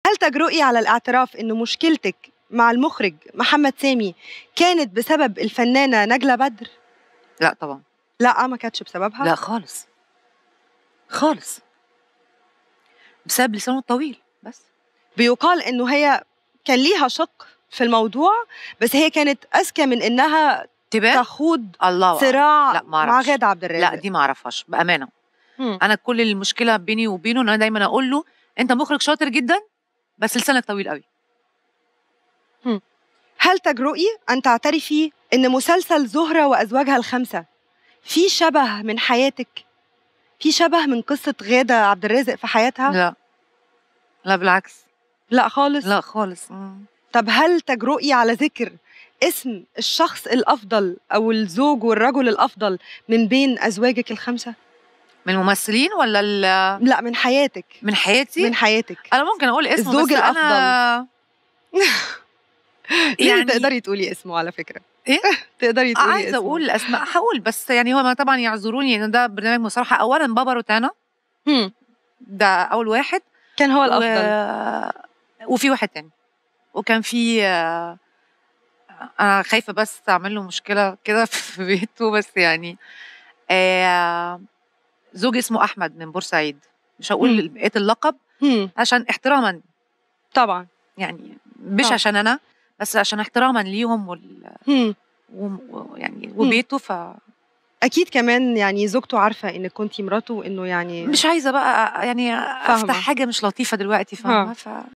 هل تجرؤي على الاعتراف إنه مشكلتِك مع المُخرج محمد سامي كانت بسبب الفنانة نجلة بدر؟ لأ طبعًا. لأ، ما كانتش بسببها؟ لأ خالص. خالص. بسبب لسانه الطويل بس. بيُقال إنه هي كان ليها شِق في الموضوع، بس هي كانت أذكى من إنها تبان؟ تخوض الله أعلم. صراع لأ ما مع أعرفش. غادة عبد الرازق. لأ دي ما أعرفهاش بأمانة. إمم. أنا كل المشكلة بيني وبينه إن أنا دايمًا أقول له: "أنت مُخرج شاطر جدًا، بس لسانك طويل أوي." إمم. هل تجرؤي أن تعترفي إن مسلسل زهرة وأزواجها الخمسة فيه شَبَه من حياتِك؟ في شَبَه من قصة غادة عبد الرازق في حياتها؟ لأ. لأ بالعكس. لأ خالص؟ لأ خالص. إمم. طب هل تجرؤي على ذِكر اسم الشخص الأفضل أو الزوج والرجل الأفضل من بين أزواجِك ال5؟ من الممثلين والّا ال لأ من حياتِك. من حياتي؟ من حياتِك. أنا ممكن أقول اسمه الزوج بس الأفضل. أنا يعني يعني تقدري تقولي اسمه على فكرة. إيه؟ تقدري تقولي عايزة اسمه. أقول أسماء هاقول بس يعني هُم طبعًا يعذروني إن ده برنامج مصارحة، أولًا بابا روتانا. إمم. ده أول واحد. كان هو و الأفضل. وفي واحد تاني. وكان في أنا خايفة بس أعمل له مشكلة كده في بيته بس يعني آآ زوج اسمه أحمد من بورسعيد. مش هاقول إمم. ال بقية اللقب إمم. عشان احترامًا. طبعًا. يعني مش آه. عشان أنا، بس عشان احترامًا ليهم وال إمم. وم ويعني إمم. وبيته ف أكيد كمان يعني زوجته عارفة إنِّك كنتِ مراته وإنه يعني مش عايزة بقى يعني فاهمة. أفتح حاجة مش لطيفة دلوقتي فاهمة؟ آه. ف